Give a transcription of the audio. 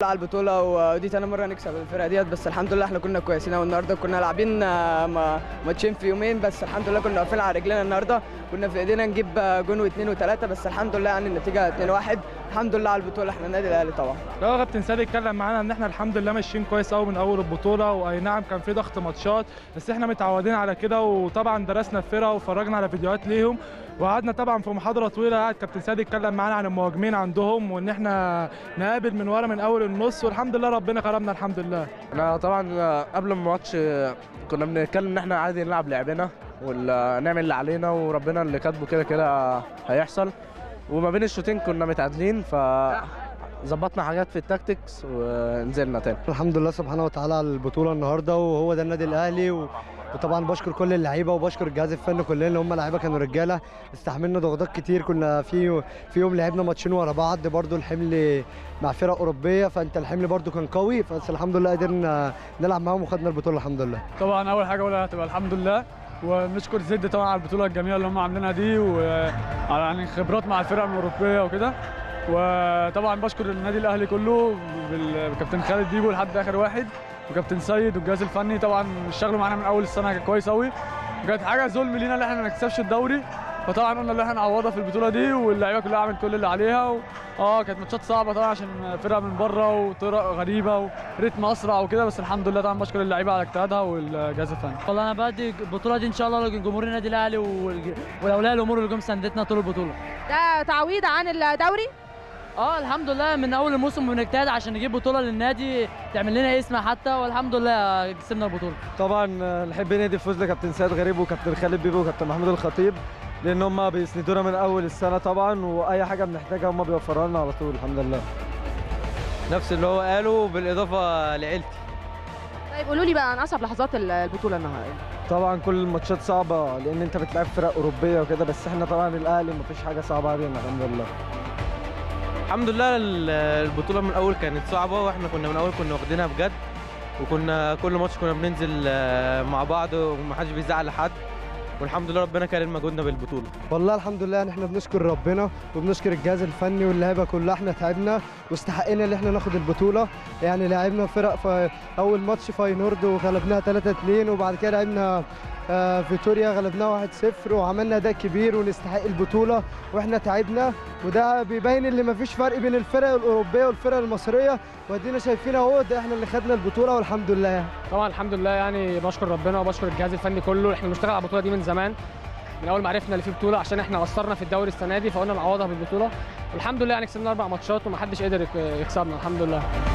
على البطولة ودي تاني مرة نكسب الفرقة ديت بس الحمد لله احنا كنا كويسين أوي النهاردة كنا لاعبين آه، ما- ماتشين في يومين بس الحمد لله كنا واقفين على رجلنا النهاردة كنا في ايدينا نجيب آه، جون واثنين وثلاثة بس الحمد لله يعني النتيجة 2-1 الحمد لله على البطولة احنا النادي الأهلي طبعا لو كابتن سيد اتكلم معانا ان احنا الحمد لله ماشيين كويس قوي من اول البطوله واي نعم كان في ضغط ماتشات بس احنا متعودين على كده وطبعا درسنا الفرقه وفرجنا على فيديوهات ليهم وقعدنا طبعا في محاضره طويله قعد كابتن سيد يتكلم معانا عن المهاجمين عندهم وان احنا نقابل من ورا من اول النص والحمد لله ربنا كرمنا الحمد لله انا طبعا قبل الماتش كنا بنتكلم ان احنا عادي نلعب لعبنا ونعمل اللي علينا وربنا اللي كاتبه كده كده هيحصل وما بين الشوطين كنا متعادلين ف ظبطنا حاجات في التاكتكس ونزلنا تاني الحمد لله سبحانه وتعالى على البطوله النهارده وهو ده النادي الاهلي و... وطبعا بشكر كل اللعيبه وبشكر الجهاز الفني كلنا اللي هم لعيبه كانوا رجاله استحملنا ضغوطات كتير كنا في في يوم لعبنا ماتشين ورا بعض برضو الحمل مع فرق اوروبيه فانت الحمل برضو كان قوي بس الحمد لله قدرنا نلعب معاهم وخدنا البطوله الحمد لله طبعا اول حاجه اقولها هتبقى الحمد لله ونشكر زد طبعا على البطوله الجميله اللي هم عاملينها دي وعلى يعني خبرات مع الفرق الاوروبيه وكده وطبعا بشكر النادي الاهلي كله بالكابتن خالد بيبو لحد اخر واحد وكابتن سيد والجهاز الفني طبعا اشتغلوا معانا من اول السنه كويس قوي وكانت حاجه ظلم لينا ان احنا ما نكسبش الدوري فطبعا قلنا ان احنا نعوضها في البطوله دي واللعيبه كلها عملت كل اللي عليها و... اه كانت ماتشات صعبه طبعا عشان فرقه من بره وطرق غريبه وريتم اسرع وكده بس الحمد لله طبعا بشكر اللعيبه على اجتهادها والجهاز الفني والله انا بدي البطوله دي ان شاء الله لجمهور النادي الاهلي والج- والاولياء الامور اللي جم ساندتنا طول البطوله ده تعويض عن الدوري اه الحمد لله من اول الموسم بنجتهد عشان نجيب بطوله للنادي تعمل لنا اسم حتى والحمد لله كسبنا البطوله طبعا نحب ندي الفوز لكابتن سيد غريب وكابتن خالد بيبو وكابتن محمود الخطيب لان هم بيسندونا من اول السنه طبعا واي حاجه بنحتاجها هم بيوفروها لنا على طول الحمد لله نفس اللي هو قاله بالاضافه لعيلتي طيب قولوا لي بقى عن اصعب لحظات البطوله النهارده طبعا كل الماتشات صعبه لان انت بتلعب فرق اوروبيه وكده بس احنا طبعا الاهلي مفيش حاجه صعبه علينا الحمد لله الحمد لله ال- البطوله من الاول كانت صعبه واحنا كنا من الاول كنا واخدينها بجد وكنا كل ماتش كنا بننزل آه، مع بعض ومحدش بيزعل لحد والحمد لله ربنا كرم مجهودنا بالبطوله والله الحمد لله يعني احنا بنشكر ربنا وبنشكر الجهاز الفني واللعيبه كلها احنا تعبنا واستحقنا ان احنا ناخد البطوله يعني لعبنا فرق في اول ماتش فاينورد وغلبناها 3 2 وبعد كده لعبنا آه، فيتوريا غلبناها 1 0 وعملنا اداء كبير ونستحق البطوله واحنا تعبنا وده بيبين ان مفيش فرق بين الفرق الاوروبيه والفرق المصريه وادينا شايفين اهو ده احنا اللي خدنا البطوله والحمد لله يعني. طبعا الحمد لله يعني بشكر ربنا وبشكر الجهاز الفني كله احنا بنشتغل على البطوله دي من زمان من اول ما عرفنا اللي في بطوله عشان احنا قصرنا في الدوري السنه دي فقلنا نعوضها بالبطوله والحمد لله يعني كسبنا اربع ماتشات ومحدش قدر يك- يكسبنا الحمد لله